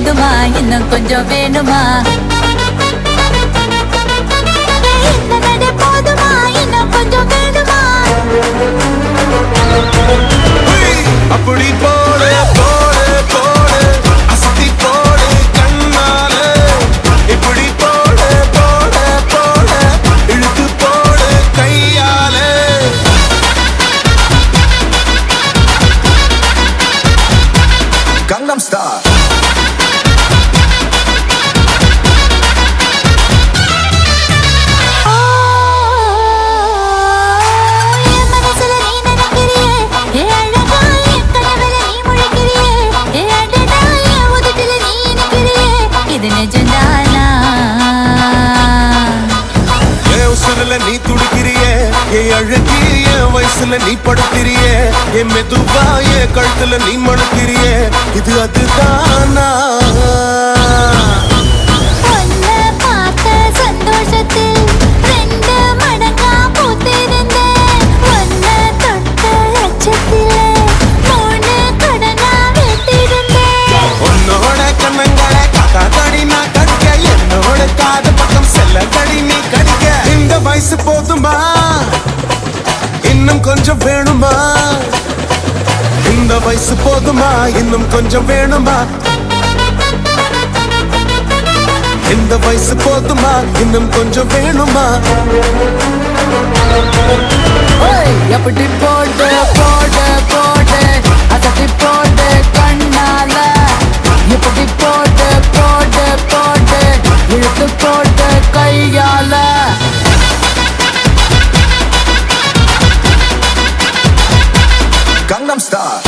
போதுமா இன்னும் கொஞ்சம் வேணுமா இந்த நடை போதுமா இன்னும் கொஞ்சம் வேணுமா அப்படி போடு போடு போடு அசத்தி போடு கண்ணால இப்படி போடு போடு போடு இழுத்து போடு கையால கங்னம் ஸ்டார் ஓ, என் மனசுல நீ நினைக்கிறியே, என் அழகா என் கனவுல நீ முழிக்கிறியே, என் அடடா என் உதட்டுல நீ இனிக்கிறியே, இது நிஜம்தானா? என் உசுருல நீ துடிக்கிறியே என் அழகி என் வயசுல நீ படுத்திரியே என் மெதுவா என் கழுத்துல நீ மணக்கிறியே இது அதுதானா உன்னை பார்த்த சந்தோஷத்தில் ரெண்டு மடங்கா பூத்திருந்தேன். உன்னை தொட்ட அச்சத்திலே மூணு கடனா வெட்டியிருந்தேன். உன்னோட கண்ணங்களை காக்கா கடி நான் கடிக்க என்னோட காது பக்கம் செல்ல கடி நீ கடிக்க இந்த வயசு போதுமா இன்னும் கொஞ்சம் வேணுமா இந்த வயசு போதுமா இன்னும் கொஞ்சம் வேணுமா இந்த வயசு போதுமா இன்னும் கொஞ்சம் வேணுமா ஓய், எப்படி போடு போடு போடு அசத்தி போடு கண்ணால எப்படி போடு போடு போடு இழுத்து போடு கையால Gangnam Style